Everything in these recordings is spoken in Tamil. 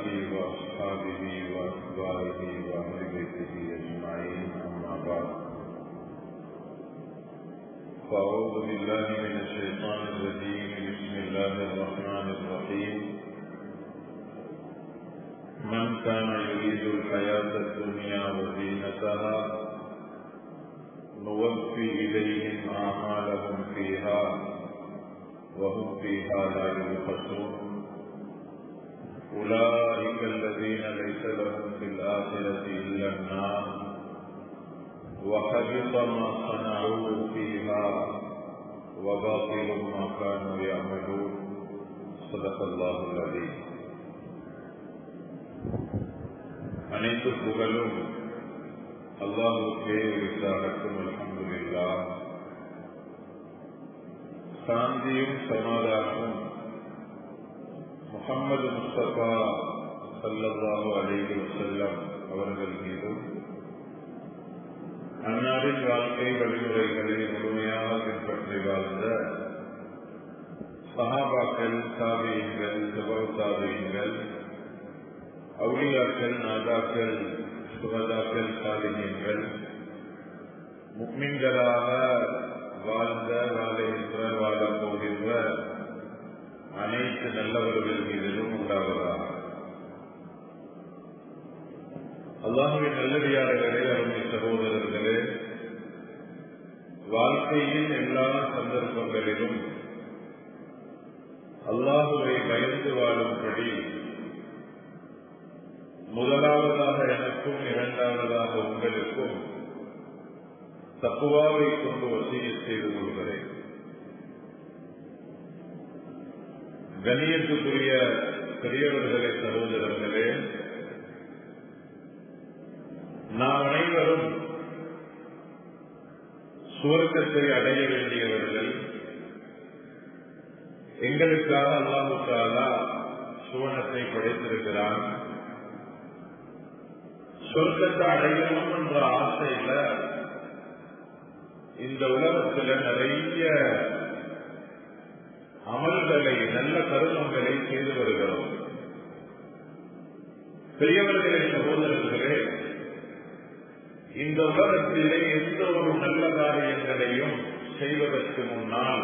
وأصحابه وأتباعه وأهل بيته أجمعين أما بعد فأعوذ بالله من الشيطان الرجيم بسم الله الرحمن الرحيم من كان يريد الحياة الدنيا وزينتها نوفي إليهم أعمالهم فيها وهم فيها لا يبخسون أولئك الذين ليس لهم في الآخرة إلا النار وحبط ما صنعوا فيها وباطل ما كانوا يعملون صدق الله العظيم அனைத்து புகழும் அல்லாஹுக்கே உரித்தாகட்டும் அல்ஹம்துலில்லா சாந்தியும் சமாதானமும் முகமது முஸ்தபா சல்லல்லாஹு அலைஹி வஸல்லம் அவர்கள் மீதும் அன்னாரின் வாழ்க்கை வழிமுறைகளை முழுமையாக பின்பற்றி வாழ்ந்த சஹாபாக்கள் சாபியங்கள் சுபவ சாபியங்கள் அவுளியாக்கள் நாதாக்கள் சுகதாக்கள் சாலினியங்கள் முக்மின்களாக வாழ்ந்த வாழுகின்ற வாழப் போகின்ற அனைத்து நல்லவர்கள் மீதிலும் உண்டாவதாக அல்லாஹுவின் நல்லடியார்களே அருமை சகோதரர்களே வாழ்க்கையின் எல்லா சந்தர்ப்பங்களிலும் அல்லாஹுவை பயந்து வாழும்படி முதலாவதாக எனக்கும் இரண்டாவதாக உங்களுக்கும் தப்புவாவை கொண்டு வசிய செய்து கொள்கிறேன் கணியத்துக்குரிய பெரியவர்களே சகோதரர்களே நாம் அனைவரும் சுவர்க்கத்தை அடைய வேண்டியவர்கள் எங்களுக்காக அல்லாஹுக்காலா சுவனத்தை படைத்திருக்கிறான் சொர்க்கத்தை அடையணும் என்ற ஆசையில இந்த உலகத்துல நிறைய அமல்களை நல்ல கருமங்களை செய்து வருகிறோம் பெரியவர்களே சகோதரர்களே இந்த உலகத்திலே எந்த ஒரு நல்ல காரியங்களையும் செய்வதற்கு முன்னால்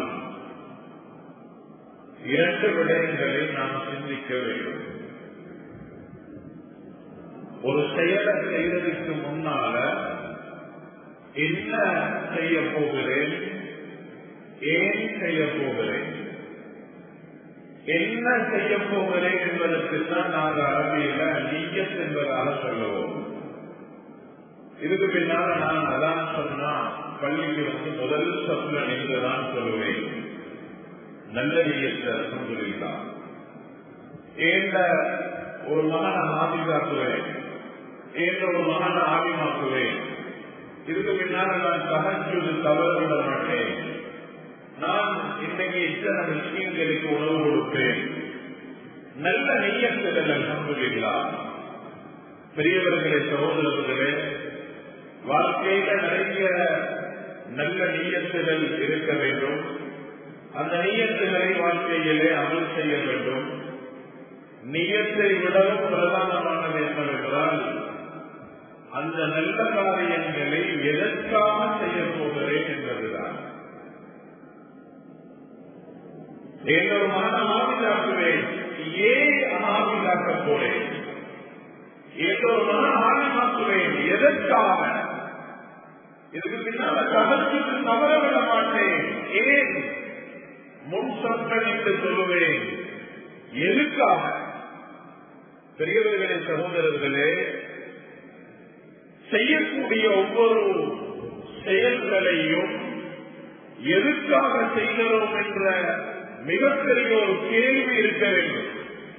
இரண்டு விடயங்களை நாம் சிந்திக்க வேண்டும் ஒரு செயலை செய்வதற்கு முன்னால என்ன செய்ய போகிறேன் ஏன் செய்ய போகிறேன் என்ன செய்ய போகிறேன் என்பதற்கு தான் நாங்கள் அரபியில நீயத் என்பதாக சொல்லுவோம் இதுக்கு பின்னால நான் அதான் சொன்னா பள்ளிக்கு வந்து முதல் சொன்ன என்றுதான் சொல்லுவேன் நல்ல நீயத்தை சொல்லுவீங்களா ஏந்த ஒரு மகனை ஆதிகாக்குவேன் ஏந்த ஒரு மகனை ஆதிமாக்குவேன் இதுக்கு பின்னால நான் சகஜது தவறு விட மாட்டேன் நான் இன்னைக்கு இத்தனை விஷயங்களுக்கு உணவு கொடுப்பேன் நல்ல நெய்யத்துகள் அல்ஹம்துலில்லா பெரியவர்களே சகோதரர்களே வாழ்க்கையில நிறைய நல்ல நீயத்துகள் இருக்க வேண்டும் அந்த நீயத்துகளை வாழ்க்கையிலே அமல் செய்ய வேண்டும் நீயத்தை விடவும் பிரதானமானது என்னவென்றால் அந்த நல்ல காரியங்களை எதற்காக செய்ய போகிறேன் என்பதுதான் ஒரு மகன் ஆவிதாக்குவேன் ஏன் ஆவிதாக்க போறேன் ஏதோ ஒரு மகன் ஆவிமாக்குவேன் எதற்காக இதுக்கு பின்னால கவர்ச்சிக்கு தவற விட மாட்டேன் ஏன் முன் சொற்களித்து சொல்லுவேன் எதுக்காக பெரியவர்களே சகோதரர்களே செய்யக்கூடிய ஒவ்வொரு செயல்களையும் எதுக்காக செய்கிறோம் என்ற மிகப்பெரிய ஒரு கேள்வி இருக்க வேண்டும்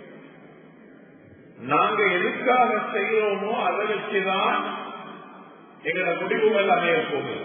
நாங்க எதுக்காக செய்கிறோமோ அதை வச்சுதான் எங்களோட முடிவுகள் அமைய போகுது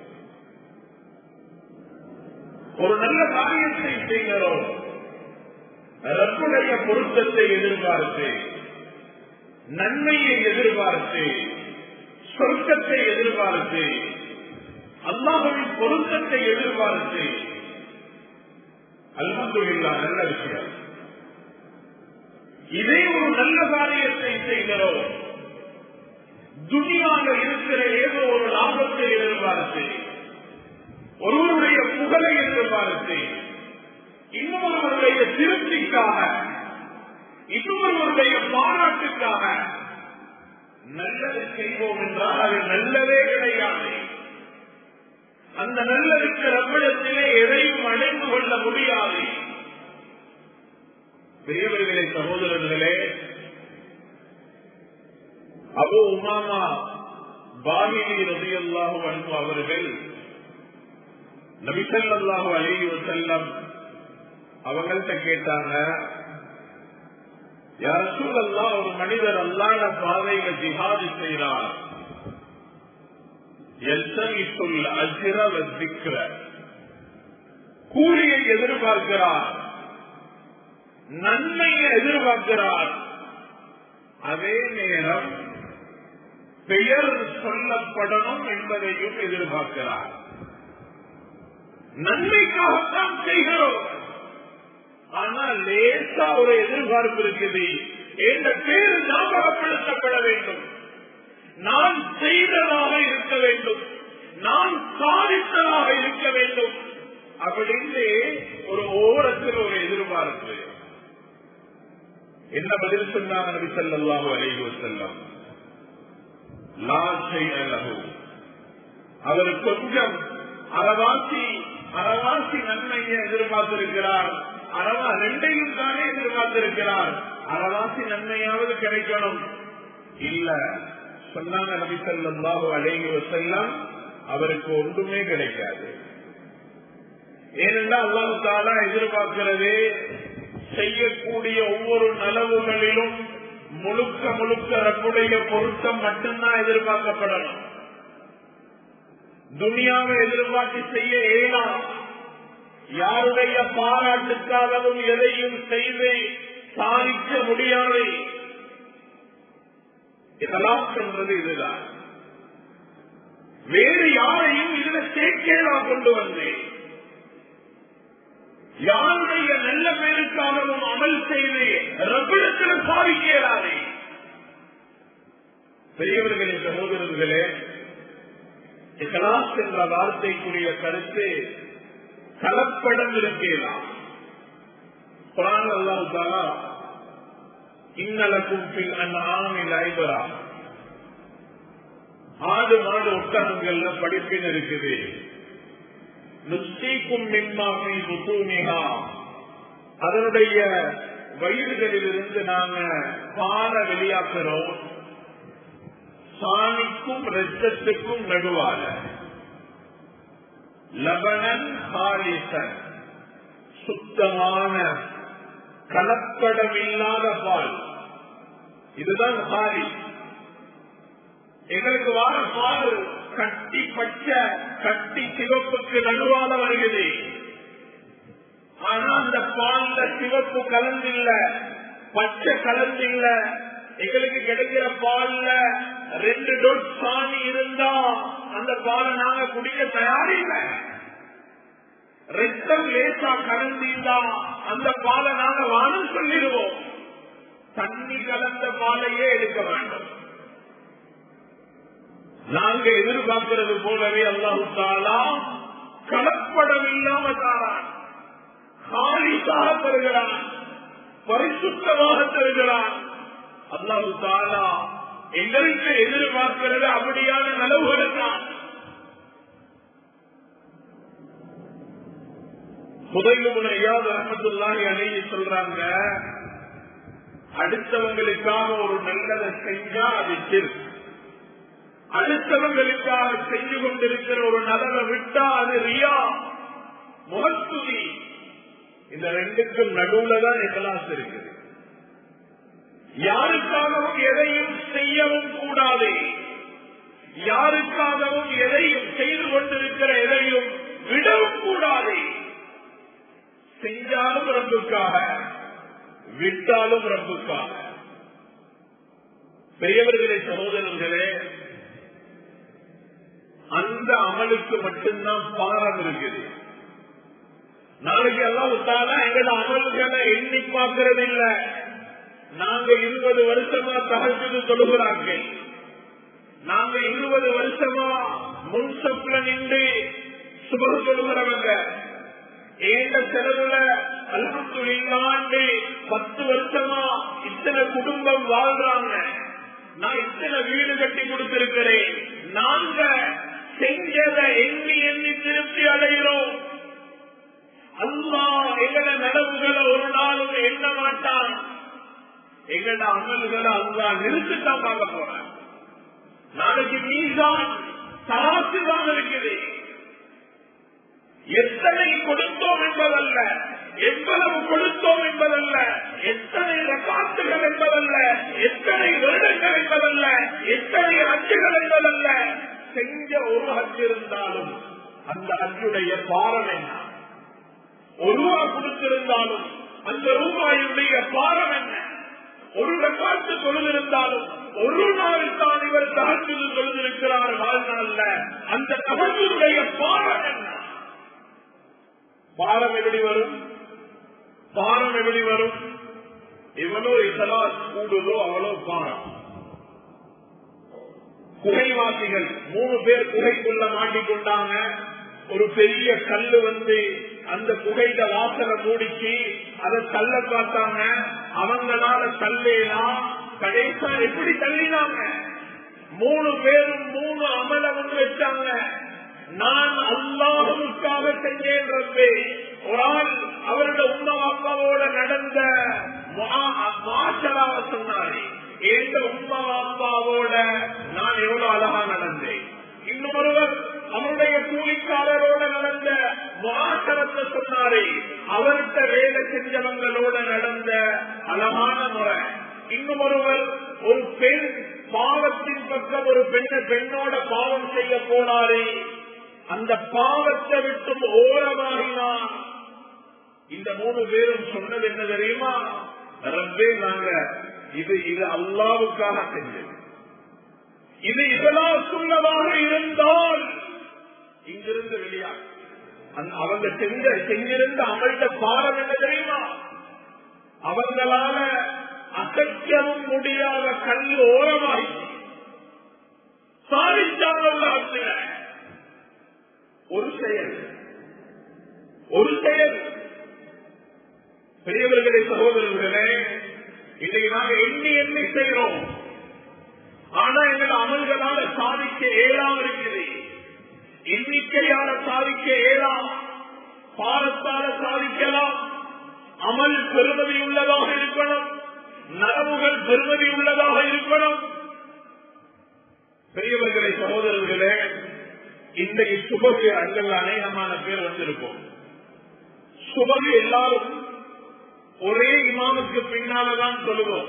ஒரு நல்ல காரியத்தை செய்கிறோம் ரப்புடைய பொருத்தத்தை எதிர்பார்த்து நன்மையை எதிர்பார்த்து சொர்க்கத்தை எதிர்பார்த்து அல்லாஹின் பொருத்தத்தை எதிர்பார்த்து அல்ஹம்துலில்லாஹ் நல்ல விஷயம் இதே ஒரு நல்ல காரியத்தை செய்கிறோம் துணியாக இருக்கிற ஏதோ ஒரு லாபத்தை எதிர்பார்த்து ஒருவருடைய புகழை எதிர்பார்த்து இன்னொருவருடைய திருப்திக்காக இன்னொருவருடைய பாராட்டுக்காக நல்லது செய்வோம் என்றால் அது நல்லதே கிடையாது அந்த நல்லதுக்கு ரப்பிடத்திலே எதையும் அடைந்து கொள்ள முடியாது பெரியவர்களே சகோதரர்களே அபு உமாமா பாகினி ரதியல்லாஹு அன்பு அவர்கள் நபிசல்லாஹு அலைஹி வசல்லம் அவங்கள்ட்ட கேட்டாங்க யாரசூல் அல்லா ஒரு மனிதர் அல்லாத பாதையில ஜிஹாது செய்கிறார் எல்சமிசுல் அஜிர வசிக்கிற கூலியை எதிர்பார்க்கிறார் நன்மையை எதிர்பார்க்கிறார் அதே நேரம் பெயர் சொல்லப்படணும் என்பதையும் எதிர்பார்க்கிறார் நன்மைக்காகத்தான் செய்கிறோம் ஆனால் லேசா ஒரு எதிர்பார்ப்பு இருக்குது என்ற பேர் ஞாபகப்படுத்தப்பட வேண்டும் நான் செய்ததாக இருக்க வேண்டும் நான் சாதித்ததாக இருக்க வேண்டும் அப்படின்னு ஒரு ஓரத்தில் ஒரு எதிர்பார்ப்பு என்ன பதில் சொன்னாங்க நபி ஸல்லல்லாஹு அலைஹி வஸல்லம் லா ஷைஅ லஹு அவர் கொஞ்சம் அறவாசி அறவாசி நன்மையை எதிர்பார்த்திருக்கிறார் அறவா ரெண்டையும் தானே எதிர்பார்த்திருக்கிறார் அறவாசி நன்மையாவது கிடைக்கணும் இல்ல சொன்னாங்க நபி ஸல்லல்லாஹு அலைஹி வஸல்லம் அவருக்கு ஒன்றுமே கிடைக்காது ஏனென்றால் அல்லாஹு தாலா எதிர்பார்க்கிறது செய்யக்கூடிய ஒவ்வொரு நலவுகளிலும் முழுக்க முழுக்க ரப்புடைய பொருத்தம் மட்டும்தான் எதிர்பார்க்கப்படணும் துனியாவை எதிர்பார்த்து செய்ய இயலாம் யாருடைய பாராட்டுக்காகவும் எதையும் செய்து சாதிக்க முடியாது இதெல்லாம் சொல்றது இதுதான் வேறு யாரையும் இதுல சேர்க்கேலா கொண்டு வந்தேன் யாருடைய நல்ல பேருக்காகவும் அமல் செய்து ரப்பிடத்தில் சாதிக்கலாதே பெரியவர்களே சகோதரர்களே இகலாஸ் என்ற வார்த்தைக்குரிய கருத்து கலப்படம் இருக்கலாம் குரான் அல்லாஹ் தாலா இன்னலக்கும் பின் அந்நாமில் ஐபரா ஆடு மாடு ஒட்டகங்கள்ல படிப்பின் இருக்குது நுஸ்தீக்கும் மின்மாமி புத்தூமிகா அதனுடைய வயிறுகளிலிருந்து நாங்க பால வெளியாக்குறோம் சாணிக்கும் ரத்தத்துக்கும் நடுவால லபனன் ஹாலிசன் சுத்தமான கலப்படம் இல்லாத பால் இதுதான் ஹாலி எங்களுக்கு வார பால் கட்டி பச்சை கட்டி சிவப்புக்கு நடுவால வருகிறது ஆனா அந்த பால்ல சிவப்பு கலந்தில்ல பச்சை கலந்தில்ல எங்களுக்கு கிடைக்கிற பால்ல ரெண்டு டொட் சாணி இருந்தா அந்த பாலை நாங்க குடிக்க தயாரில்லை ரத்தம் லேசா கலந்திருந்தா அந்த பாலை நாங்க வானம் சொல்லிடுவோம் தண்ணி கலந்த பாலையே எடுக்க வேண்டும் நாங்க எதிர்பார்க்கிறது போலவே அல்லாஹு தாலா கலப்படம் இல்லாம தாரான் காலிசாக தருகிறான் பரிசுத்தமாக தருகிறான் அல்லாஹு தாலா எங்களுக்கு எதிர்பார்க்கிறது அப்படியான நலவுகளை தான் புதையுமுனையாவது அஹமதுல்லாஹி அணைய சொல்றாங்க அடுத்தவங்களுக்காக ஒரு நல்லதை செஞ்சா அது சிறு அடுத்தவங்களுக்காக செஞ்சு கொண்டிருக்கிற ஒரு நலனை விட்டா அது ரியா முகத்துதி இந்த ரெண்டுக்கும் நடுவுல தான் எகலாஸ் இருக்குது யாருக்காகவும் எதையும் செய்யவும் கூடாது யாருக்காகவும் எதையும் செய்து கொண்டிருக்கிற எதையும் விடவும் கூடாது செஞ்சாலும் ரப்புக்காக விட்டாலும் ரப்புக்காக பெரியவர்களே சகோதரர்களே அந்த அமலுக்கு மட்டும்தான் பாரம் இருக்குது நாளைக்கு எல்லாம் விட்டாலும் எங்களோட அமல்களை எண்ணி பார்க்கறது இல்ல நாங்க இருபது வருஷமா தகச்சது தொழுகிறார்கள் நாங்க இருபது வருஷமா முன்சப்ல நின்று சுபகு தொழுகிறவங்க ஏந்த செலவுல அல்பத்துள்ளாண்டு பத்து வருஷமா இத்தனை குடும்பம் வாழ்றாங்க நான் இத்தனை வீடு கட்டி கொடுத்திருக்கிறேன் நாங்க செஞ்சதை எண்ணி எண்ணி திருப்தி அடைகிறோம் அல்லா எங்கட நடவுகளை ஒரு நாளும் எண்ண மாட்டான் எங்கட அமல்களை அல்லா நிறுத்தித்தான் பார்க்க போறேன் நாளைக்கு மீதான் தராசு தான் இருக்குது எத்தனை கொடுத்தோம் என்பதல்ல எவ்வளவு கொடுத்தோம் என்பதல்ல எத்தனை ரக்காத்துகள் என்பதல்ல எத்தனை வருடங்கள் என்பதல்ல எத்தனை அச்சுகள் என்பதல்ல செஞ்ச ஒரு அச்சு இருந்தாலும் அந்த அச்சுடைய பாரம் என்ன ஒரு ரூபா கொடுத்திருந்தாலும் அந்த ரூபாயுடைய பாரம் என்ன ஒரு ரக்காத்து தொழுதிருந்தாலும் ஒரு நாள் தான் இவர் தகர்த்து தொழுதிருக்கிறார் வாழ்நாள்ல அந்த தகவலுடைய பாரம் என்ன பாரம் எப்படி வரும் பாரம் எப்படி வரும் எவ்வளோ இசலாஸ் கூடுதோ அவ்வளோ பாரம் குகைவாசிகள் மூணு பேர் குகைக்குள்ள மாட்டிக்கொண்டாங்க ஒரு பெரிய கல்லு வந்து அந்த குகைத வாசலை மூடிச்சு அதை தள்ள பார்த்தாங்க அவங்களால தள்ளேலாம் கடைசா எப்படி தள்ளினாங்க மூணு பேரும் மூணு அமல வந்து வச்சாங்க நான் அல்லாஹுக்காக செஞ்சேன் ரப்பே ஒரு ஆள் அவரோட உமா அப்பாவோட நடந்த மாசலாவ சொன்னாரே எந்த உமா அப்பாவோட நான் எவ்வளவு அழகா நடந்தேன் இன்னும் ஒருவர் அவருடைய கூலிக்காரரோட நடந்த மாசரத்தை சொன்னாரே அவர்கிட்ட வேலை செஞ்சவங்களோட நடந்த அழகான முறை இன்னும் ஒருவர் ஒரு பெண் பாவத்தின் பக்கம் ஒரு பெண்ணை பெண்ணோட பாவம் செய்ய போனாரே அந்த பாவத்தை விட்டும் ஓரமாகினான் இந்த மூணு பேரும் சொன்னது என்ன தெரியுமா ரப்பே நாங்க இது இது அல்லாவுக்காக செஞ்சது இது இவலாசுள்ளதாக இருந்தால் இங்கிருந்து வெளியா அவங்க செஞ்ச செஞ்சிருந்த அமல்த பாரம் என்ன தெரியுமா அவங்களால அசைக்கவும் முடியாத கல் ஓரமாகி சாதிச்சாங்க உலகத்தில் ஒரு செயல் ஒரு செயல் பெரியவர்களே சகோதரர்களே இதை நாங்க எண்ணி எண்ணி செய்கிறோம் ஆனா எங்கள் அமல்களால சாதிக்க ஏழாம் இருக்குது எண்ணிக்கையால சாதிக்க ஏழாம் பாரத்தால சாதிக்கலாம் அமல் பெருமதி உள்ளதாக இருக்கணும் நனவுகள் பெருமதி உள்ளதாக இருக்கணும் பெரியவர்களே சகோதரர்களே இன்றைக்கு சுபகு அங்கள் அநேகமான பேர் வந்திருக்கும் சுபகு எல்லாரும் ஒரே இமாமுக்கு பின்னால்தான் சொல்லுவோம்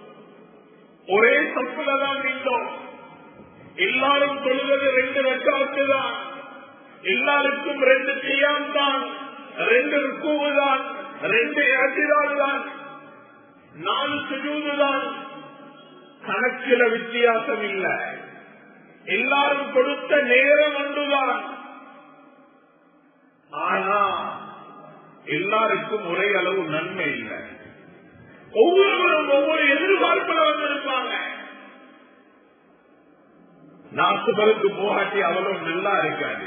ஒரே தப்புல தான் நின்றோம் எல்லாரும் தொழுவது ரெண்டு ரெக்கார்டு தான் எல்லாருக்கும் ரெண்டு செய்யாம் தான் ரெண்டு ருக்குவு தான் ரெண்டு இறக்கிதான் தான் நாலு சுஜூது தான் கணக்கில வித்தியாசம் இல்லை எல்லாரும் கொடுத்த நேரம் ஒன்றுதான் ஆனா எல்லாருக்கும் ஒரே அளவு நன்மை இல்லை ஒவ்வொருவரும் ஒவ்வொரு எதிர்பார்ப்புல வந்திருப்பாங்க நான் சுபருக்கு போகாட்டி அவ்வளவு நல்லா இருக்காது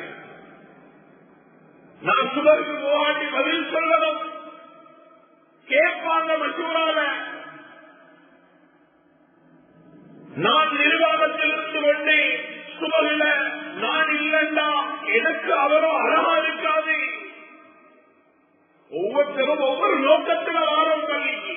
நான் சுபருக்கு போகாட்டி பதில் சொல்லணும் கேட்பாங்க மசூரால நான் நிர்வாகத்தில் இருந்து கொண்டு சுபகில நான் இல்லைண்டா எனக்கு அவரோ அழகா இருக்காது ஒவ்வொருத்தரும் ஒவ்வொரு நோக்கத்தில் ஆரம் பள்ளிக்கு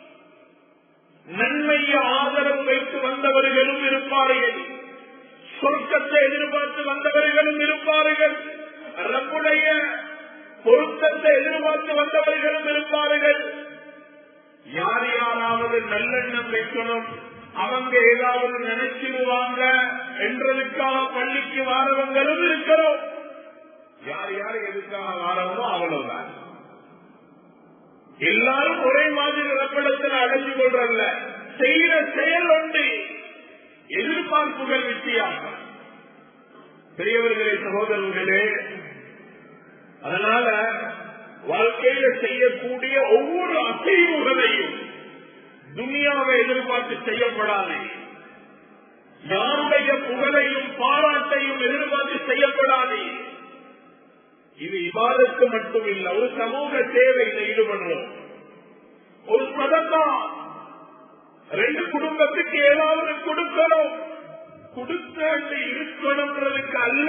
நன்மைய ஆதரவு வைத்து வந்தவர்களும் இருப்பார்கள் சொர்க்கத்தை எதிர்பார்த்து வந்தவர்களும் இருப்பார்கள் ரப்புடைய பொருத்தத்தை எதிர்பார்த்து வந்தவர்களும் இருப்பார்கள் யார் யாராவது நல்லெண்ணம் வைக்கணும் அவங்க ஏதாவது நினைச்சிருவாங்க என்றதுக்காக பள்ளிக்கு வாரவங்களும் இருக்கிறோம் யார் யார் எதுக்காக வாரவோ அவ்வளவுதான் எல்லாரும் ஒரே மாதிரி ரப்படத்தில் அடைஞ்சு கொள்றல்ல செய்கிற செயல் ஒன்று எதிர்பார்ப்புகள் வித்தியாசம் பெரியவர்களே சகோதரர்களே அதனால வாழ்க்கையில செய்யக்கூடிய ஒவ்வொரு அசைவுகளையும் துனியாவை எதிர்பார்த்து செய்யப்படாது யாருடைய புகழையும் பாராட்டையும் எதிர்பார்த்து செய்யப்படாது இது இவாதத்து மட்டும் இல்ல ஒரு சமூக சேவையில் ஈடுபடுறோம் ஒரு சதக்கா ரெண்டு குடும்பத்துக்கு ஏதாவது கொடுக்கணும் கொடுத்து இருக்கணும்ன்றதுக்கு அல்ல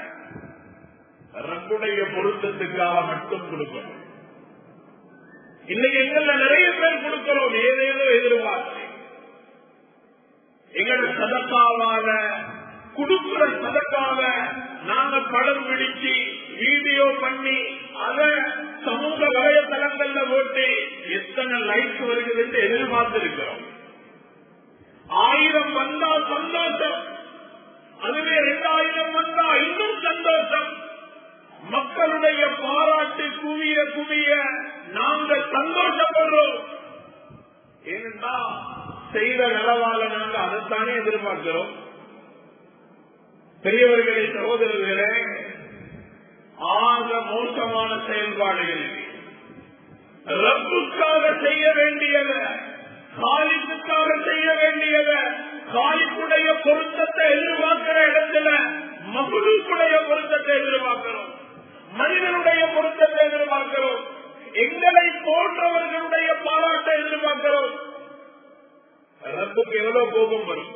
ரப்புடைய பொருத்தத்துக்காக மட்டும் கொடுக்கணும் இன்னைக்கு எங்கள்ல நிறைய பேர் கொடுக்கிறோம் ஏதேதோ எதிர்பார்த்து எங்களோட சதக்காவாக கொடுக்கிற சதக்காக நாங்க படம் பிடிச்சு வீடியோ பண்ணி அத சமூக வலைதளங்கள்ல போட்டு எத்தனை லைக்ஸ் வருகிறது எதிர்பார்த்து இருக்கிறோம் ஆயிரம் வந்தா சந்தோஷம் அதுவே இரண்டாயிரம் வந்தா இன்னும் சந்தோஷம் மக்களுடைய பாராட்டு குவிய குவிய நாங்கள் சந்தோஷப்படுறோம் ஏனென்றா செய்த நலவால நாங்கள் அதைத்தானே எதிர்பார்க்கிறோம் பெரியவர்களே சகோதரர்களே ஆக மோசமான செயல்பாடுகள் ரப்புக்காக செய்ய வேண்டியத காலிப்புக்காக செய்ய வேண்டியத காலிப்புடைய பொருத்தத்தை எதிர்பார்க்கிற இடத்துல மகளுக்குடைய பொருத்தத்தை எதிர்பார்க்கிறோம் மனிதனுடைய பொருத்தத்தை எதிர்பார்க்கிறோம் எங்களை போன்றவர்களுடைய பாராட்டை எதிர்பார்க்கிறோம் ரப்புக்கு எவ்வளவு கோபம் வரும்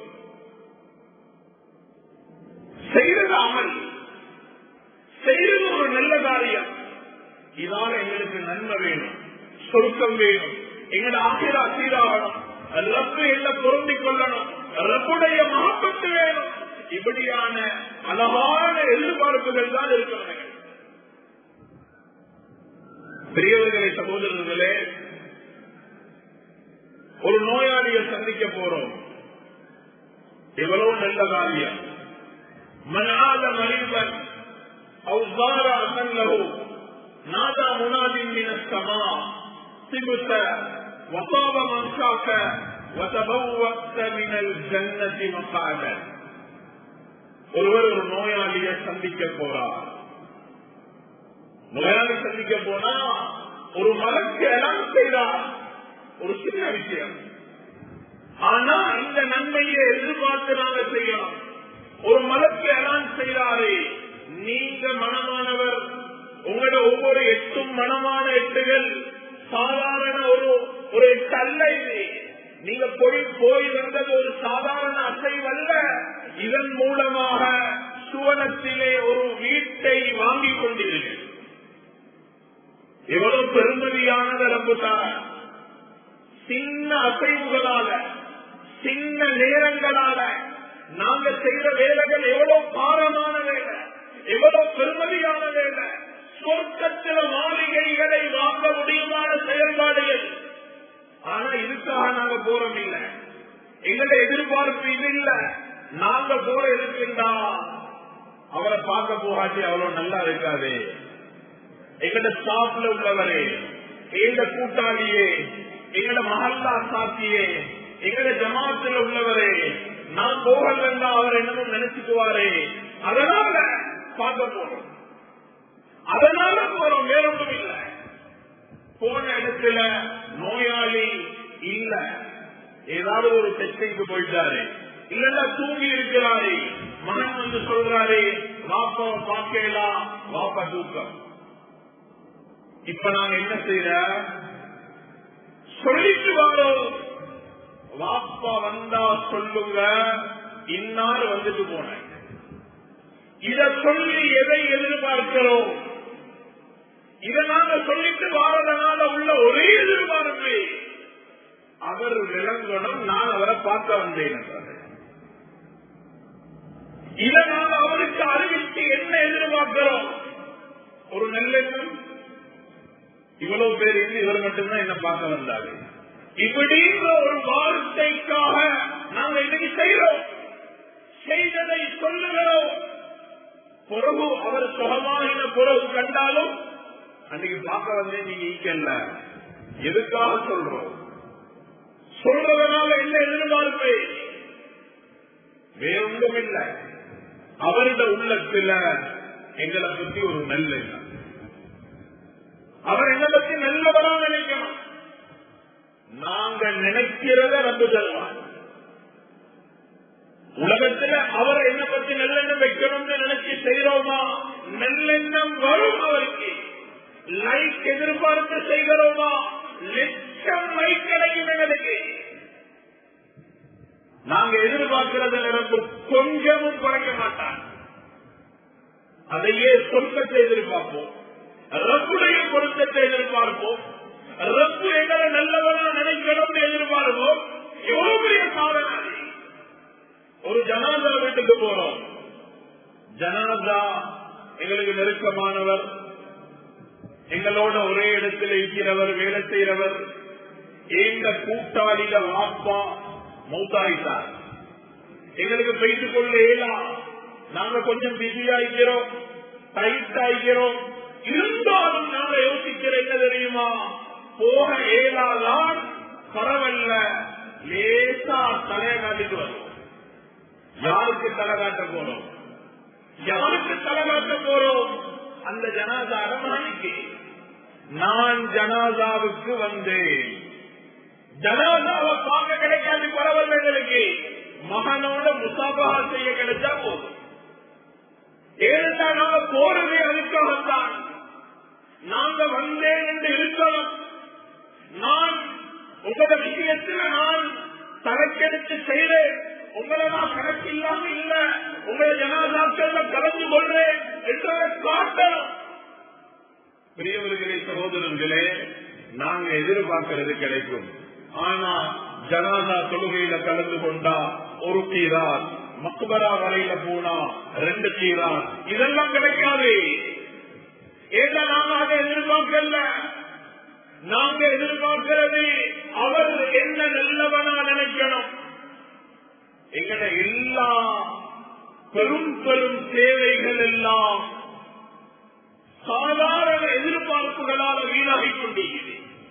செய்தது அமல் செய்தது ஒரு நல்ல காரியம் இதால எங்களுக்கு நன்மை வேணும் சொருக்கம் வேணும் எங்களோட ஆசிரா சீராகணும் ரப்பு என்ன பொருந்திக் கொள்ளணும் ரப்புடைய மகப்பத்து வேணும் இப்படியான அழகான எதிர்பார்ப்புகள் தான் இருக்கிறது பெரியவர்களே சகோதரர்களே ஒரு நோயாளியை சந்திக்க போறோம் எவ்வளவு நல்ல காரியம் மனாத மனிதன் அவ்வாறு அசல்லவோ நாதா முனாதின் மினஸ்தமா சிபுத்த வசாப மன்சாக்க வசபவத்த மினல் ஜன்னதி மசாக ஒருவர் ஒரு நோயாளியை சந்திக்க போறார் நோயாளி சந்திக்க போனா ஒரு மலக்கு எல்லாம் செய்தார் ஒரு சின்ன விஷயம் ஆனா இந்த நன்மையை எதிர்பார்த்து நாங்க செய்யணும் ஒரு மலக்கு எல்லாம் செய்தாரே நீங்க மனமானவர் உங்களோட ஒவ்வொரு எட்டும் மனமான எட்டுகள் சாதாரண ஒரு ஒரு எட்டு அல்ல இது நீங்க போய் போய் வந்தது ஒரு சாதாரண அசைவல்ல இதன் மூலமாக சுவனத்திலே ஒரு வீட்டை வாங்கிக் கொண்டீர்கள் எவ்வளவு பெருமதியானது ரம்புத்தார சின்ன அசைவுகளால சின்ன நேரங்களால நாங்க செய்த வேலைகள் எவ்வளவு பாரமான வேலை எவ்வளவு பெருமதியான வேலை சொர்க்கத்தில மாளிகைகளை வாங்க முடியுமான செயல்பாடுகள் ஆனா இதுக்காக நாங்க போறோம் இல்ல எங்களுடைய எதிர்பார்ப்பு இது இல்ல நாங்க போற இருக்கின்றா அவரை பார்க்க போகாட்டி அவ்வளவு நல்லா இருக்காது எங்கட ஸ்டாப்ல உள்ளவரே எங்க கூட்டாளியே எங்கட மகல்லா சாத்தியே எங்கட ஜமாத்துல உள்ளவரே நான் போகலன்னா அவர் என்னமோ நினைச்சுக்குவாரே அதனால பார்க்க போறோம் அதனால போறோம் வேறொன்றும் இல்லை போன இடத்துல நோயாளி இல்ல ஏதாவது ஒரு டெஸ்டிங்க்கு போயிட்டாரு இல்லன்னா தூங்கி இருக்கிறாரு மகன் வந்து சொல்றாரு வாப்பா பார்க்கலாம் வாப்பா தூக்கம் இப்ப நாங்க என்ன செய்யற சொல்லிட்டு வரோம் வாப்பா வந்தா சொல்லுங்க இன்னார் வந்துட்டு போன இத சொல்லி எதை எதிர்பார்க்கிறோம் இதை நாங்க சொல்லிட்டு வாரதனால உள்ள ஒரே எதிர்பார்ப்பு அவர் விளங்கணும் நான் அவரை பார்க்க வந்தேன் என்றார். இதை நாங்க அவருக்கு அறிவித்து என்ன எதிர்பார்க்கிறோம் ஒரு நல்லெண்ணம் இவ்வளவு பேர் இருந்து இவர் மட்டும்தான் என்ன பார்க்க வந்தாரு இப்படின்ற ஒரு வார்த்தைக்காக நாங்க இன்னைக்கு செய்யறோம் செய்ததை சொல்லுகிறோம் பிறகு அவர் சுகமாகின பிறகு கண்டாலும் அன்னைக்கு பார்க்க வந்தே நீங்க ஈக்கல்ல எதுக்காக சொல்றோம் சொல்றதுனால என்ன எதிர்பார்ப்பு வேறொன்றும் இல்லை அவருடைய உள்ளத்துல எங்களை பத்தி ஒரு நல்ல எண்ணம். அவர் என்ன பத்தி நல்லவரா நினைக்கணும் நாங்க நினைக்கிறத ரப்பு தருவான் உலகத்துல அவர் என்ன பத்தி நல்லெண்ணம் வைக்கணும்னு நினைச்சு செய்யறோமா நல்லெண்ணம் வரும் அவருக்கு லைக் எதிர்பார்த்து செய்கிறோமா லட்சம் லைக் கிடைக்கும் எங்களுக்கு நாங்க எதிர்பார்க்கிறது நிரப்பு கொஞ்சமும் குறைக்க மாட்டான் அதையே சொர்க்கத்தை எதிர்பார்ப்போம் ரப்புடைய பொருத்தத்தை எதிர்பார்ப்போம் ரப்பு எங்களை நல்லவனா நினைக்கணும்னு எதிர்பார்ப்போம் எவ்வளவு பெரிய சாதனை அது. ஒரு ஜனாதா வீட்டுக்கு போறோம் ஜனாதா எங்களுக்கு நெருக்கமானவர் எங்களோட ஒரே இடத்தில் இருக்கிறவர் வேலை செய்கிறவர் எங்க கூட்டாளிக வாப்பா மௌத்தாயிட்டார் எங்களுக்கு பேசிக் கொள்ள இயலாம் நாங்க கொஞ்சம் பிஸி ஆகிக்கிறோம் டைட் ஆகிக்கிறோம் இருந்தாலும் நாங்க யோசிக்கிற என்ன தெரியுமா போக இயலாதான் பரவல்ல லேசா தலையை காட்டிட்டு வரும் யாருக்கு தலை காட்ட போறோம் யாருக்கு தலை காட்ட போறோம் அந்த ஜனாதா அரமானிக்கு நான் ஜனாதாவுக்கு வந்தேன் ஜனாதாவை பார்க்க கிடைக்காது பரவாயில்ல எங்களுக்கு மகனோட முசாபகா செய்ய கிடைச்சா போதும் ஏனென்றா நாங்க போறதே அதுக்காகத்தான் நாங்க வந்தேன் என்று இருக்கணும் நான் உங்களோட விஷயத்துல நான் தரக்கெடுத்து செய்தேன் உங்களை நான் கணக்கு இல்லாம இல்ல உங்களை ஜனாதாக்கள்ல கலந்து கொள்றேன் என்றதை காட்டணும் பெரியவர்களே சகோதரர்களே நாங்க எதிர்பார்க்கிறது கிடைக்கும் ஆனா ஜனாதா தொழுகையில கலந்து கொண்டா ஒரு கீரார் மக்பரா வரையில போனா ரெண்டு கீரார் இதெல்லாம் கிடைக்காது ஏன்னா நாங்க அதை எதிர்பார்க்கல நாங்க எதிர்பார்க்கிறது அவர் என்ன நல்லவனா நினைக்கணும் எங்கட எல்லா பெரும் பெரும் தேவைகள் எல்லாம் சாதாரண எதிர்பார்ப்புகளால் வீணாகிக் கொண்டிருக்கிறது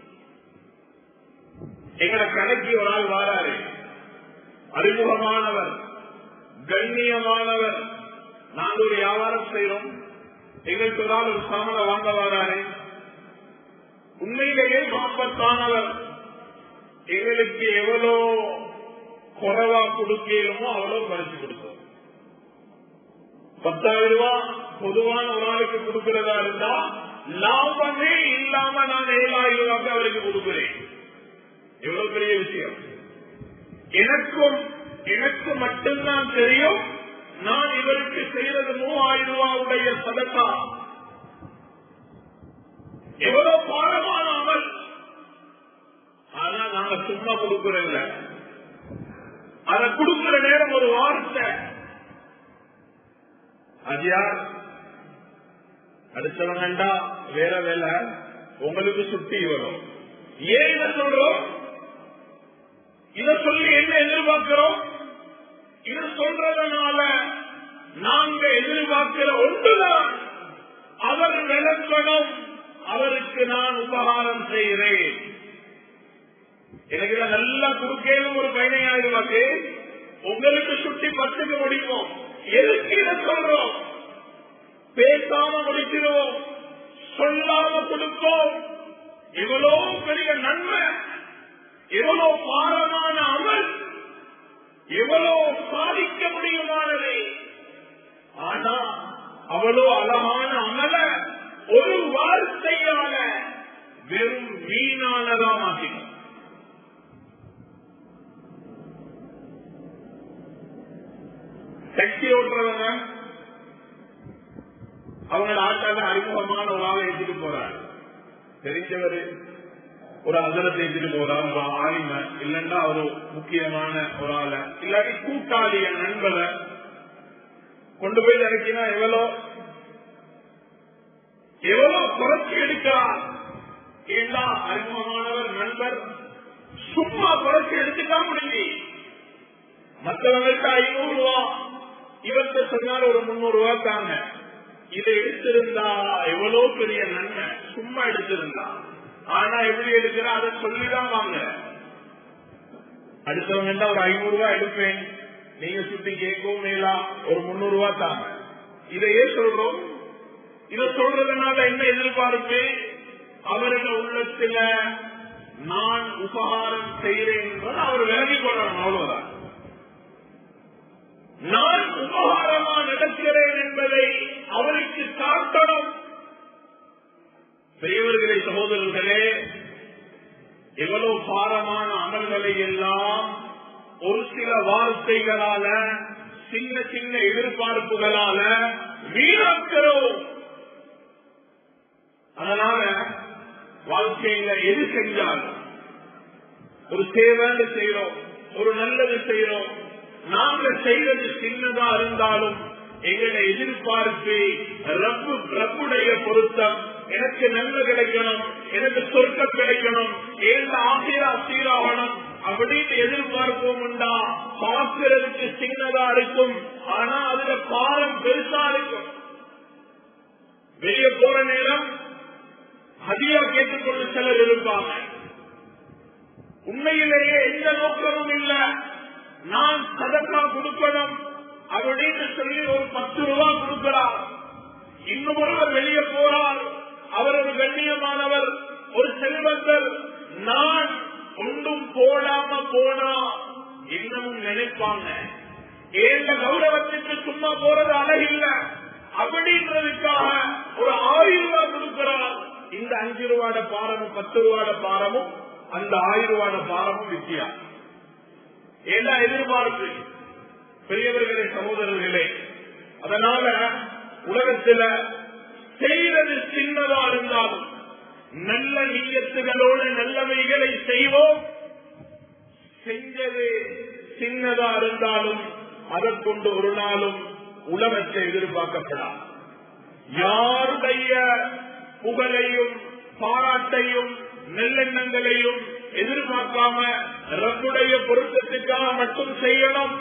எங்கட கணக்கு ஒரு ஆள் வாராரு அறிமுகமானவர் கண்ணியமானவர் நாங்க ஒரு வியாபாரம் செய்யறோம் எங்களுக்கு ஒரு ஆள் ஒரு சாமனை வாங்க வராரு உண்மையிலேயே மாப்பத்தானவர் எங்களுக்கு எவ்வளோ குறைவா கொடுக்கலுமோ அவ்வளவு குறைச்சு கொடுப்போம் பத்தாயிரம் ரூபாய் பொதுவான ஒரு ஆளுக்கு கொடுக்கிறதா இருந்தா லாபமே இல்லாம நான் ஏழாயிரம் ரூபாய்க்கு அவருக்கு கொடுக்கிறேன் எவ்வளவு பெரிய விஷயம் எனக்கும் எனக்கு மட்டும்தான் தெரியும் நான் இவருக்கு செய்யறது மூவாயிரம் ரூபாவுடைய சதக்கா எவ்வளவு பாரமான அமல் ஆனா நாங்க சும்மா கொடுக்கறதில்ல அதை கொடுக்கிற நேரம் ஒரு வார்த்தை அது யார் அடுத்தவங்கண்டா வேற வேலை உங்களுக்கு சுட்டி வரும் ஏன் இதை சொல்றோம் இத சொல்லி என்ன எதிர்பார்க்கிறோம் இது சொல்றதுனால நாங்க எதிர்பார்க்கிற ஒன்றுதான் அவர் விளக்கணும் அவருக்கு நான் உபகாரம் செய்கிறேன் எனக்கு இதை நல்லா கொடுக்கலும் ஒரு பதினையாயிரம் ரூபாய்க்கு உங்களுக்கு சுட்டி பத்துக்கு முடிப்போம் எதுக்கு இதை சொல்றோம் பேசாம முடிக்கிறோம் சொல்லாம கொடுப்போம் இவ்வளவு பெரிய நன்மை எவ்வளவு பாரமான அமல் எவ்வளவு சாதிக்க முடியுமானது ஆனா அவ்வளோ அழகான அமல ஒரு வார்த்தையால வெறும் வீணானதா மாற்றினோம் சக்தி ஓட்டுறவங்க அவங்க ஆட்டாத அறிமுகமான ஒரு ஆளை எடுத்துட்டு போறாரு தெரிஞ்சவரு ஒரு அசலத்தை எடுத்துட்டு போறார் ஒரு ஆளும இல்லைன்னா ஒரு முக்கியமான ஒரு ஆளை இல்லாட்டி கூட்டாளிய நண்பரை கொண்டு போய் இறக்கினா எவ்வளோ எவ்வளவு குறைச்சி எடுக்கிறார் ஏன்னா அறிமுகமானவர் நண்பர் சும்மா குறைச்சி எடுத்துட்டா முடிஞ்சு மற்றவங்களுக்கு ஐநூறு ரூபா இவர்கிட்ட சொன்னால் ஒரு முன்னூறு ரூபா தாங்க இதை எடுத்திருந்தா எவ்வளவு பெரிய நன்மை சும்மா எடுத்திருந்தா ஆனா எப்படி எடுக்கிற அதை சொல்லிதான் வாங்க அடுத்தவங்க ஒரு ஐநூறு ரூபாய் எடுப்பேன் நீங்க சுத்தி கேட்கவும் மேலா ஒரு முன்னூறு ரூபாய் தாங்க இதையே சொல்றோம் இத சொல்றதுனால என்ன எதிர்பார்ப்பு அவர்கள் உள்ளத்துல நான் உபகாரம் செய்கிறேன் என்பது அவர் விலகிக் கொள்ளணும் அவ்வளவுதான் நான் உபகாரமா நடக்கிறேன் என்பதை அவருக்கு காட்டணும் பெரியவர்களே சகோதரர்களே எவ்வளவு பாரமான அமல்களை எல்லாம் ஒரு சில வார்த்தைகளால சின்ன சின்ன எதிர்பார்ப்புகளால வீணாக்கிறோம் அதனால வாழ்க்கையில எது செஞ்சாலும் ஒரு சேவைன்னு செய்யறோம் ஒரு நல்லது செய்யறோம் நாங்க செய்வது சின்னதா இருந்தாலும் எங்களை எதிர்பார்ப்பு ரப்பு ரப்புடைய பொருத்தம் எனக்கு நன்மை கிடைக்கணும் எனக்கு சொர்க்கம் கிடைக்கணும் ஏந்த ஆசிரா சீராகணும் அப்படின்னு எதிர்பார்ப்போம் உண்டா பார்க்கிறதுக்கு சின்னதா இருக்கும் ஆனா அதுல பாரம் பெருசா இருக்கும் வெளியே போற நேரம் அதிகா கேட்டுக்கொண்டு சிலர் இருப்பாங்க உண்மையிலேயே எந்த நோக்கமும் இல்ல நான் சதக்கா கொடுக்கணும் அப்படின்னு சொல்லி ஒரு பத்து ரூபாய் கொடுக்கிறார் இன்னும் ஒருவர் வெளியே போறார் அவர் ஒரு கண்ணியமானவர் ஒரு செல்வந்தர் நான் ஒன்றும் போடாம போனா இன்னமும் நினைப்பாங்க ஏந்த கௌரவத்துக்கு சும்மா போறது அழகில்ல அப்படின்றதுக்காக ஒரு ஆயிரம் ரூபாய் கொடுக்கிறார் இந்த அஞ்சு ரூபாட பாரமும் பத்து ரூபாட பாரமும் அந்த ஆயிரம் ரூபாட பாரமும் வித்தியாசம் ஏன்னா எதிர்பார்ப்பு பெரியவர்களே சகோதரர்களே அதனால உலகத்துல செய்வது சின்னதா இருந்தாலும் நல்ல நீயத்துகளோடு நல்லவைகளை செய்வோம் செஞ்சது சின்னதா இருந்தாலும் அதை கொண்டு ஒரு நாளும் உலகத்தை எதிர்பார்க்கப்படாது யாருடைய புகழையும் பாராட்டையும் நல்லெண்ணங்களையும் எதிர்பார்க்காம ரப்புடைய பொருத்தத்துக்காக மட்டும் செய்யணும்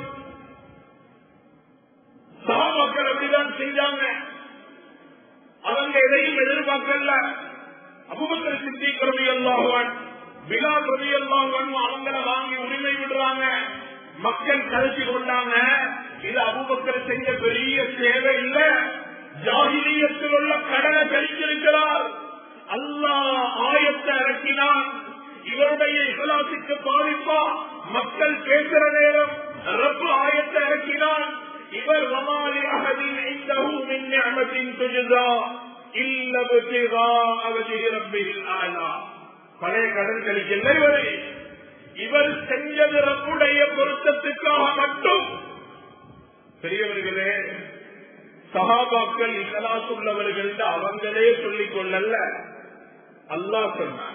சகாபாக்கள் அப்படிதான் செஞ்சாங்க அவங்க எதையும் எதிர்பார்க்கல அபுபக்கர் சித்திக் ரவி அல்லாஹான் பிலால் ரவி அல்லாஹான் அவங்கள வாங்கி உரிமை விடுறாங்க மக்கள் கழிச்சு கொண்டாங்க இது அபுபக்கர் செஞ்ச பெரிய சேவை இல்ல ஜாகிலியத்தில் உள்ள கடனை கழிச்சிருக்கிறார் அல்லாஹ் ஆயத்தை இறக்கினான் இவருடைய இகலாசுக்கு பாதிப்பா மக்கள் பேசுற நேரம் ரப்பு ஆயத்தை இறக்கினான் இவர் வமாலி அகதின் ஐந்தஹு மின் நிஅமத்தின் துஜ்ஸா இல்ல புத்திகா அவஜி ரப்பில் ஆலா பழைய கடன் கழிக்கல இவரு இவர் செஞ்சது ரப்புடைய பொருத்தத்துக்காக மட்டும் பெரியவர்களே சகாபாக்கள் இகலாஸ் உள்ளவர்கள் அவங்களே சொல்லிக் கொள்ளல அல்லாஹ் சொன்னார்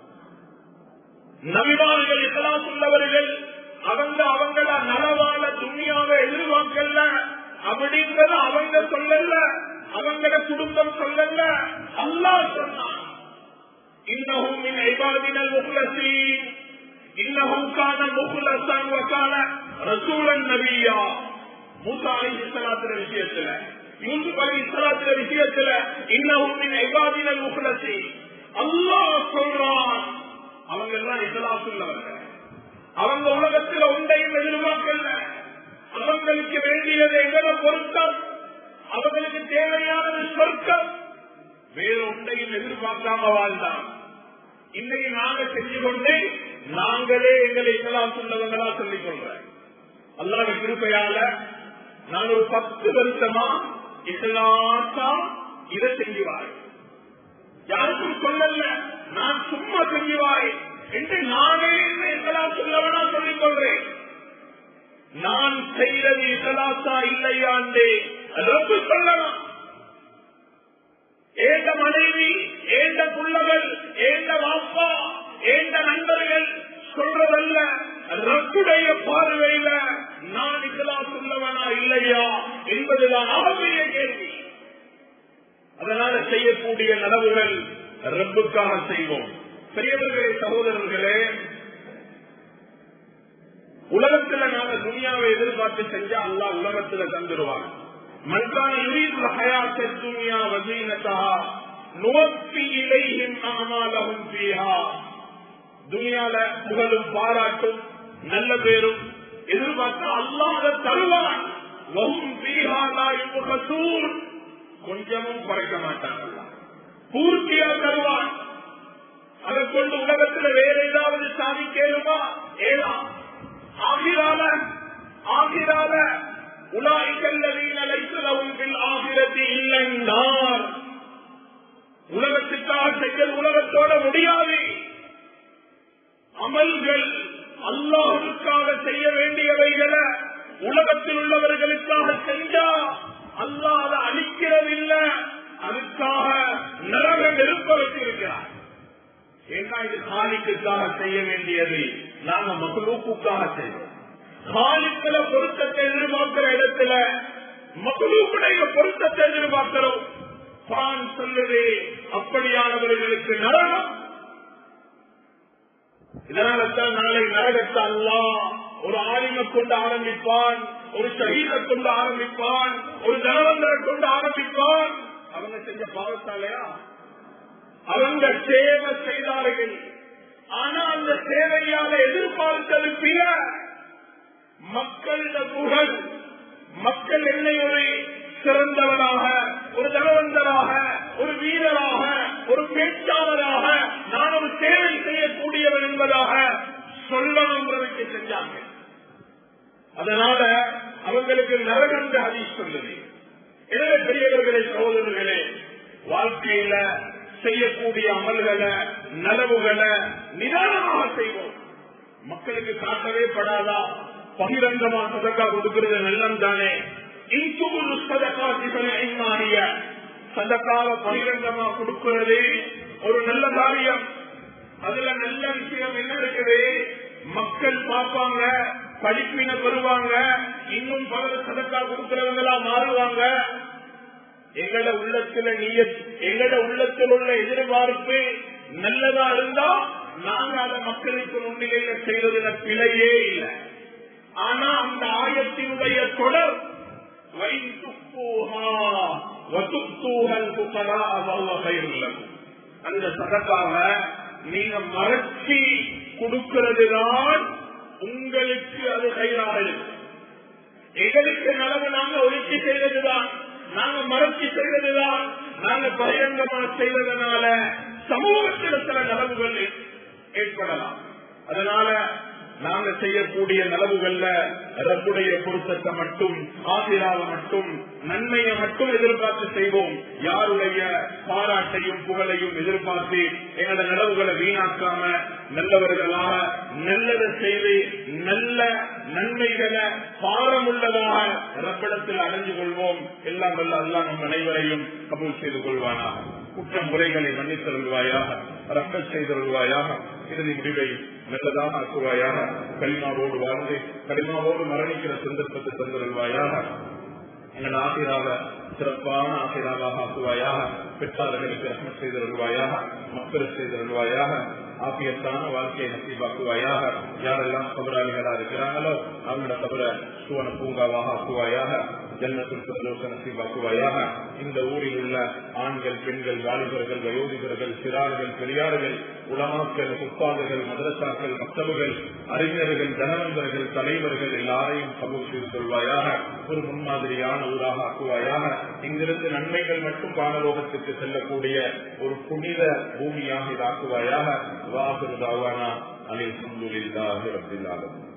நபிமார்கள் இகலாஸ் உள்ளவர்கள் அவங்க அவங்கள நலவான துணியாவை எதிர்பார்க்கல அப்படின்றத அவங்க சொல்லல அவங்கள குடும்பம் சொல்லல அல்லாஹ் சொன்னான் இன்னஹும் மின் இபாதினல் முக்லசீன் இன்னஹும் கான முக்லசன் வகான ரசூலன் நபியா மூசா அலைஹிஸ்ஸலாத்துற விஷயத்துல யூசுப் அலைஹிஸ்ஸலாத்துற விஷயத்துல இன்னஹும் மின் இபாதினல் முக்லசீன் அல்லாஹ் சொல்றான் அவங்க எல்லாம் இஸ்லாஸ் உள்ளவர்கள் அவங்க உலகத்தில் ஒன்றையும் எதிர்பார்க்கல அவங்களுக்கு வேண்டியது எங்களை பொருத்தம் அவங்களுக்கு தேவையானது சொர்க்கம் வேற ஒன்றையும் எதிர்பார்க்காம வாழ்ந்தான் இன்னைக்கு நாங்க செஞ்சு கொண்டு நாங்களே எங்களை இஸ்லாம் உள்ளவங்களா சொல்லிக் கொள்றேன் அல்லாத கிருப்பையால நான் ஒரு பத்து வருஷமா இஸ்லாத்தா இதை செஞ்சுவாரு யாருக்கும் சொல்லல நான் சும்மா செஞ்சுவாய் என்று நானே இஸ்லாம் சொல்லவனா சொல்லிக் கொள்றேன் நான் செய்தது இசலாசா இல்லையாண்டே ரப்பு சொல்லலாம் ஏந்த மனைவி ஏந்த புள்ளகள் ஏந்த வாப்பா ஏந்த நண்பர்கள் சொல்றதல்ல ரப்புடைய பார்வையில நான் இஸ்லாம் சொல்லவனா இல்லையா என்பதுதான் அவருடைய கேள்வி அதனால செய்யக்கூடிய நனவுகள் ரப்புக்காக செய்வோம் பெரியவர்களே சகோதரர்களே உலகத்துல நாங்க துணியாவை எதிர்பார்த்து செஞ்சா அல்லா உலகத்துல தந்துருவாங்க மன்கான யுரீது ஹயாத்த துனியா வசீனத்தா நுவப்பி இலையும் அமாலகும் பீஹா துனியால புகழும் பாராட்டும் நல்ல பேரும் எதிர்பார்த்தா அல்லாத தருவான் வகும் பீஹாலா இவ்வகசூர் கொஞ்சமும் குறைக்க மாட்டாங்க பூர்த்தியா தருவான் அதை கொண்டு உலகத்துல வேற ஏதாவது ஏழுமா ஏழாம் ஆகிரால ஆகிரால உலாய்கல்லவீன லைசுலவும் பில் ஆகிரத்தி இல்லைந்தார் உலகத்துக்காக செய்ய உலகத்தோட முடியாது அமல்கள் அல்லாஹுக்காக செய்ய வேண்டியவைகளை உலகத்தில் உள்ளவர்களுக்காக செஞ்சா அல்லாஹ் அதை அழிக்கிறதில்லை அதுக்காக நரக நெருப்ப வச்சிருக்கிறார் ஏன்னா இது காலிக்குக்காக செய்ய வேண்டியது நாங்க மகளூக்குக்காக செய்வோம் காலிக்கல பொருத்தத்தை எதிர்பார்க்கிற இடத்துல மகளூக்குடைய பொருத்தத்தை எதிர்பார்க்கிறோம் பான் சொல்லுது அப்படியானவர்களுக்கு நரகம் இதனால தான் நாளை நரகத்தை அல்லா ஒரு ஆலிமை கொண்டு ஆரம்பிப்பான் ஒரு ஷஹீதை கொண்டு ஆரம்பிப்பான் ஒரு தனவந்தரை கொண்டு ஆரம்பிப்பான் அவங்க செஞ்ச பாவத்தாலையா அவங்க சேவை செய்தார்கள் ஆனா அந்த சேவையால எதிர்பார்த்தது பிற மக்களிட புகழ் மக்கள் என்னை ஒரு சிறந்தவராக ஒரு தனவந்தராக ஒரு வீரராக ஒரு பேச்சாளராக நான் ஒரு சேவை செய்யக்கூடியவன் என்பதாக சொல்லணுங்கிறதுக்கு செஞ்சாங்க அதனால அவங்களுக்கு நரகந்த ஹதீஸ் சொல்லுது எனவே பெரியவர்களே சகோதரர்களே வாழ்க்கையில செய்யக்கூடிய அமல்களை நலவுகளை நிதானமாக செய்வோம் மக்களுக்கு காட்டவே படாதா பகிரங்கமா சதக்கா கொடுக்கிறது நல்லம் தானே இன்சுகுரு சதக்கா சிவனைய சதக்காவை பகிரங்கமா கொடுக்கிறது ஒரு நல்ல காரியம் அதுல நல்ல விஷயம் என்ன இருக்குது மக்கள் பார்ப்பாங்க படிப்பின பெறுவாங்க இன்னும் பல சதக்கா கொடுக்கிறவங்களா மாறுவாங்க எங்கட உள்ளத்துல நீய எங்கட உள்ளத்தில் உள்ள எதிர்பார்ப்பு நல்லதா இருந்தா நாங்க அதை மக்களுக்கு முன்னிலையில செய்வதில் பிழையே இல்லை ஆனா அந்த ஆயத்தினுடைய தொடர் அந்த சதக்காக நீங்க மறைச்சி கொடுக்கிறதுதான் உங்களுக்கு அது கையாக இருக்கு எங்களுக்கு நலவு நாங்க ஒழிச்சு செய்வதுதான் நாங்க மறைச்சி செய்வதுதான் நாங்க பகிரங்கமா செய்வதனால சமூகத்தில் சில நலவுகள் ஏற்படலாம் அதனால நாங்க செய்யக்கூடிய நலவுகள்ல ரப்புடைய பொருத்தத்தை மட்டும் ஆசிராவை மட்டும் நன்மையை மட்டும் எதிர்பார்த்து செய்வோம் யாருடைய பாராட்டையும் புகழையும் எதிர்பார்த்து எங்களோட நலவுகளை வீணாக்காம நல்லவர்களாக நல்லதை செய்து நல்ல நன்மைகளை பாரமுள்ளதாக ரப்பிடத்தில் அடைஞ்சு கொள்வோம் எல்லாம் வல்ல அல்லா நம் அனைவரையும் கபூல் செய்து கொள்வானாக குற்றம் முறைகளை மன்னித்தருள்வாயாக ரப்பல் செய்தருள்வாயாக இறுதி முடிவை நல்லதாக ஆக்குவாயாக களிமாவோடு வாழ்ந்து களிமாவோடு மரணிக்கிற சந்தர்ப்பத்தை தந்தருள்வாயாக எங்கள் ஆசிராக சிறப்பான ஆசிராவாக ஆக்குவாயாக பெற்றாளர்களுக்கு ரஹ்மத் செய்தருள்வாயாக மக்கள் செய்தருள்வாயாக ஆபியத்தான வாழ்க்கையை நசீபாக்குவாயாக யாரெல்லாம் கபராளிகளா இருக்கிறாங்களோ அவங்களோட கபர சுவன பூங்காவாக ஆக்குவாயாக ஜன்னத்தில் நசீபாக்குவாயாக இந்த ஊரில் உள்ள ஆண்கள் பெண்கள் வாலிபர்கள் வயோதிகர்கள் சிறார்கள் பெரியார்கள் உலமாக்கள் புத்தாளர்கள் மதரசாக்கள் மக்தவுகள் அறிஞர்கள் தனவந்தர்கள் தலைவர்கள் எல்லாரையும் கபூர் செய்து கொள்வாயாக ஒரு முன்மாதிரியான ஊராக ஆக்குவாயாக இங்கிருந்து நன்மைகள் மட்டும் பானலோகத்துக்கு செல்லக்கூடிய ஒரு புனித பூமியாக இதாக்குவாயாக வாகுதாவானா அலில் சுந்துலில்லாஹி ரப்பில் ஆலமீன்